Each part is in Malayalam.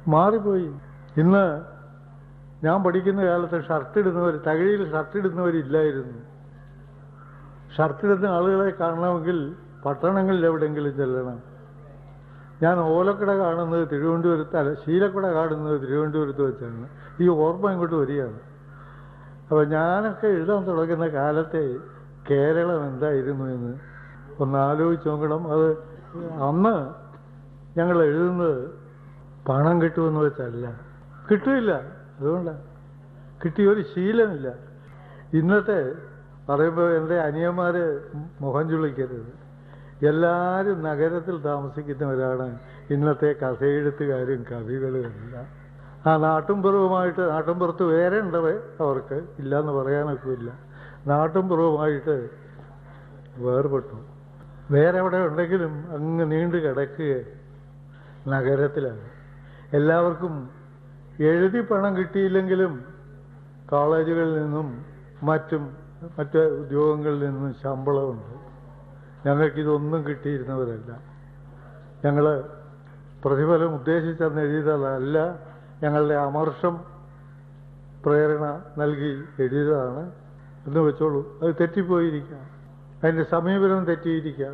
മാറിപ്പോയി ഇന്ന് ഞാൻ പഠിക്കുന്ന കാലത്ത് ഷർട്ട് ഇടുന്നവർ തകഴിയിൽ ഷർട്ട് ഇടുന്നവരില്ലായിരുന്നു ഷർട്ട് ഇടുന്ന ആളുകളെ കാണണമെങ്കിൽ പട്ടണങ്ങളിൽ എവിടെയെങ്കിലും ചെല്ലണം ഞാൻ ഓലക്കട കാണുന്നത് തിരുവനന്തപുരത്ത് അല്ല ശീലക്കട കാണുന്നത് തിരുവനന്തപുരത്ത് വെച്ചാണ് ഈ ഓർമ്മ ഇങ്ങോട്ട് വരികയാണ് അപ്പോൾ ഞാനൊക്കെ എഴുതാൻ തുടങ്ങുന്ന കാലത്തെ കേരളം എന്തായിരുന്നു എന്ന് ഒന്ന് ആലോചിച്ച് നോക്കണം അത് അന്ന് ഞങ്ങൾ എഴുതുന്നത് പണം കിട്ടുമെന്ന് വെച്ചല്ല കിട്ടില്ല അതുകൊണ്ടാണ് കിട്ടിയ ഒരു ശീലമില്ല ഇന്നത്തെ പറയുമ്പോൾ എൻ്റെ അനിയന്മാര് മുഖം ചുളിക്കരുത് എല്ലാവരും നഗരത്തിൽ താമസിക്കുന്നവരാണ് ഇന്നത്തെ കഥയെഴുത്തുകാരും കവികളും എല്ലാം ആ നാട്ടുംപുറവുമായിട്ട് നാട്ടുംപുറത്ത് വേറെ ഉണ്ടവേ അവർക്ക് ഇല്ലയെന്ന് പറയാനൊക്കെ ഇല്ല നാട്ടുംപുറവുമായിട്ട് വേർപെട്ടു വേറെ എവിടെ ഉണ്ടെങ്കിലും അങ്ങ് നീണ്ടു കിടക്കുക നഗരത്തിലാണ് എല്ലാവർക്കും എഴുതി പണം കിട്ടിയില്ലെങ്കിലും കോളേജുകളിൽ നിന്നും മറ്റും മറ്റ് ഉദ്യോഗങ്ങളിൽ നിന്നും ശമ്പളമുണ്ട് ഞങ്ങൾക്കിതൊന്നും കിട്ടിയിരുന്നവരല്ല ഞങ്ങൾ പ്രതിഫലം ഉദ്ദേശിച്ചെന്ന് എഴുതിയതല്ല ഞങ്ങളുടെ അമർഷം പ്രേരണ നൽകി എഴുതിയതാണ് എന്ന് വെച്ചോളൂ അത് തെറ്റിപ്പോയിരിക്കാം അതിൻ്റെ സമീപനം തെറ്റിയിരിക്കാം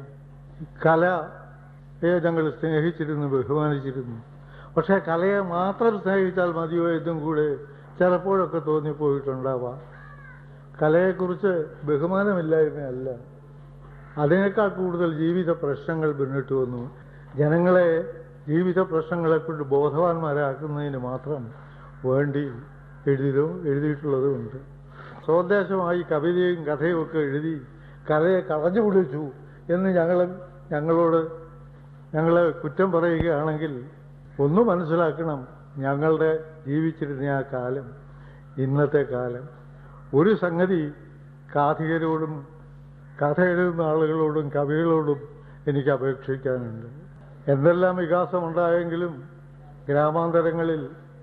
കലയെ ഞങ്ങൾ സ്നേഹിച്ചിരുന്നു ബഹുമാനിച്ചിരുന്നു പക്ഷേ കലയെ മാത്രം സ്നേഹിച്ചാൽ മതിയോ എന്നും കൂടെ ചിലപ്പോഴൊക്കെ തോന്നിപ്പോയിട്ടുണ്ടാവാം കലയെക്കുറിച്ച് ബഹുമാനമില്ലായ്മയല്ല അതിനേക്കാൾ കൂടുതൽ ജീവിത പ്രശ്നങ്ങൾ മുന്നിട്ട് വന്നു ജനങ്ങളെ ജീവിത പ്രശ്നങ്ങളെ കൊണ്ട് ബോധവാന്മാരാക്കുന്നതിന് മാത്രം വേണ്ടി എഴുതിയതും എഴുതിയിട്ടുള്ളതുമുണ്ട് സ്വദേശമായി കവിതയും കഥയും ഒക്കെ എഴുതി കലയെ കളഞ്ഞു പിടിച്ചു എന്ന് ഞങ്ങൾ ഞങ്ങളോട് ഞങ്ങളെ കുറ്റം പറയുകയാണെങ്കിൽ ഒന്ന് മനസ്സിലാക്കണം ഞങ്ങളുടെ ജീവിച്ചിരുന്ന ആ കാലം ഇന്നത്തെ കാലം ഒരു സംഗതി കാഥികരോടും കഥ എഴുതുന്ന ആളുകളോടും കവികളോടും എനിക്ക് അപേക്ഷിക്കാനുണ്ട് എന്തെല്ലാം വികാസമുണ്ടായെങ്കിലും ഗ്രാമാന്തരങ്ങളിൽ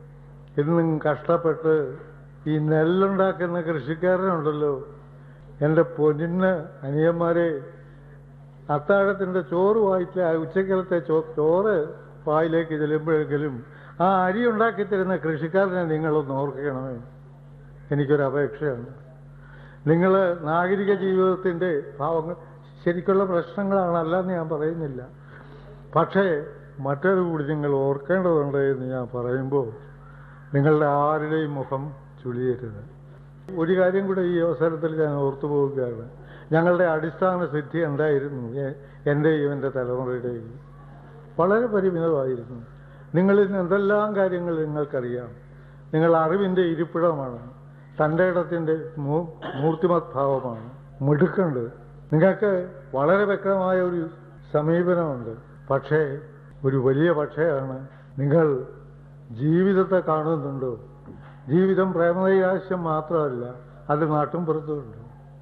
ഇന്നും കഷ്ടപ്പെട്ട് ഈ നെല്ലുണ്ടാക്കുന്ന കൃഷിക്കാരനുണ്ടല്ലോ എൻ്റെ പൊന്നിന് അനിയന്മാരെ അത്താഴത്തിൻ്റെ ചോറ് വായിച്ച ഉച്ചക്കലത്തെ ചോ ചോറ് വായിലേക്ക് ചെല്ലുമ്പോഴെങ്കിലും ആ അരി ഉണ്ടാക്കി തരുന്ന കൃഷിക്കാരനെ നിങ്ങളൊന്ന് ഓർക്കണമേ എനിക്കൊരു അപേക്ഷയാണ് നിങ്ങൾ നാഗരിക ജീവിതത്തിൻ്റെ ഭാവങ്ങൾ ശരിക്കുള്ള പ്രശ്നങ്ങളാണ് അല്ലെന്ന് ഞാൻ പറയുന്നില്ല പക്ഷേ മറ്റൊരു കൂടി നിങ്ങൾ ഓർക്കേണ്ടതുണ്ട് എന്ന് ഞാൻ പറയുമ്പോൾ നിങ്ങളുടെ ആരുടെയും മുഖം ചുളിയരുത് ഒരു കാര്യം കൂടെ ഈ അവസരത്തിൽ ഞാൻ ഓർത്തു പോവുകയാണ് ഞങ്ങളുടെ അടിസ്ഥാന സിദ്ധി എന്തായിരുന്നു എ- എൻ്റെയും എൻ്റെ തലമുറയുടെയും വളരെ പരിമിതമായിരുന്നു നിങ്ങളിൽ നിന്ന് എന്തെല്ലാം കാര്യങ്ങൾ നിങ്ങൾക്കറിയാം നിങ്ങൾ അറിവിൻ്റെ ഇരിപ്പിടമാണ് തൻ്റെ ഇടത്തിൻ്റെ മൂർത്തിമത് ഭാവമാണ് മിടുക്കുണ്ട് നിങ്ങൾക്ക് വളരെ വ്യക്തമായ ഒരു സമീപനമുണ്ട് പക്ഷേ ഒരു വലിയ പക്ഷേയാണ് നിങ്ങൾ ജീവിതത്തെ കാണുന്നുണ്ടോ ജീവിതം പ്രേമനൈരാശ്യം മാത്രമല്ല അത് നാട്ടും പുറത്തുമുണ്ട്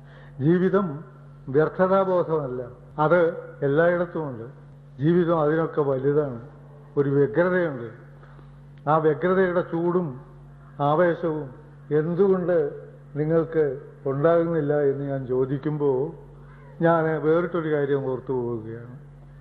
ജീവിതം വ്യർത്ഥതാബോധമല്ല അത് എല്ലായിടത്തുമുണ്ട് ജീവിതം അതിനൊക്കെ വലുതാണ് ഒരു വ്യഗ്രതയുണ്ട് ആ വ്യഗ്രതയുടെ ചൂടും ആവേശവും എന്തുകൊണ്ട് നിങ്ങൾക്ക് ഉണ്ടാകുന്നില്ല എന്ന് ഞാൻ ചോദിക്കുമ്പോൾ ഞാൻ വേറിട്ടൊരു കാര്യം ഓർത്തു പോവുകയാണ്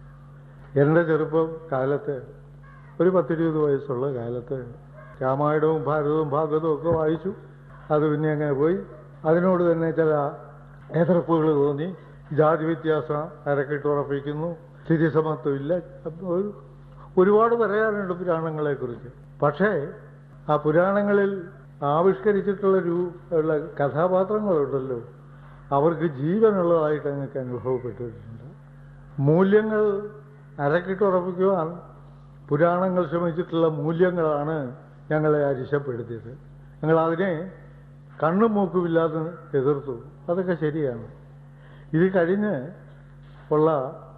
എൻ്റെ ചെറുപ്പം കാലത്ത് ഒരു പത്തിരുപത് വയസ്സുള്ള കാലത്ത് രാമായണവും ഭാരതവും ഭാഗവതവും ഒക്കെ വായിച്ചു അത് പിന്നെ അങ്ങനെ പോയി അതിനോട് തന്നെ ചില എതിർപ്പുകൾ തോന്നി ജാതി വ്യത്യാസം അരക്കിട്ടുറപ്പിക്കുന്നു സ്ഥിതിസമത്വമില്ല ഒരു ഒരുപാട് പറയാനുണ്ട് പുരാണങ്ങളെക്കുറിച്ച് പക്ഷേ ആ പുരാണങ്ങളിൽ ആവിഷ്കരിച്ചിട്ടുള്ള രൂ ഉള്ള കഥാപാത്രങ്ങളുണ്ടല്ലോ അവർക്ക് ജീവനുള്ളതായിട്ട് ഞങ്ങൾക്ക് അനുഭവപ്പെട്ടിട്ടുണ്ട് മൂല്യങ്ങൾ അരക്കിട്ടുറപ്പിക്കുവാൻ പുരാണങ്ങൾ ശ്രമിച്ചിട്ടുള്ള മൂല്യങ്ങളാണ് ഞങ്ങളെ അരിശപ്പെടുത്തിയത് ഞങ്ങൾ അതിനെ കണ്ണും മൂക്കുമില്ലാതെ എതിർത്തു അതൊക്കെ ശരിയാണ് ഇത് കഴിഞ്ഞ് ഉള്ള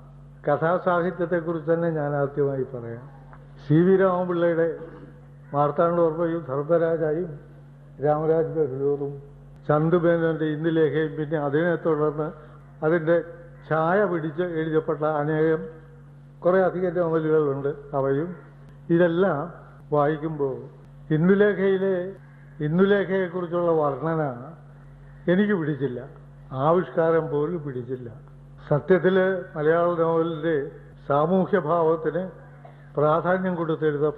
കഥാസാഹിത്യത്തെക്കുറിച്ച് തന്നെ ഞാൻ ആദ്യമായി പറയാം സി വി രാമപിള്ളയുടെ മാർത്താണ്ഡോർമ്മയും ധർമ്മരാജായും രാമരാജ് ബഹദൂറും ചന്തുമേനോന്റെ ഇന്ദുലേഖയും പിന്നെ അതിനെ തുടർന്ന് അതിൻ്റെ ഛായ പിടിച്ച് എഴുതപ്പെട്ട അനേകം കുറേ അധികം നോവലുകളുണ്ട് അവയും ഇതെല്ലാം വായിക്കുമ്പോൾ ഇന്ദുലേഖയിലെ ഇന്ദുലേഖയെക്കുറിച്ചുള്ള വർണ്ണന എനിക്ക് പിടിച്ചില്ല ആവിഷ്കാരം പോലും പിടിച്ചില്ല സത്യത്തിൽ മലയാള നോവലിൻ്റെ സാമൂഹ്യ ഭാവത്തിന് പ്രാധാന്യം കൊടുത്തെഴുത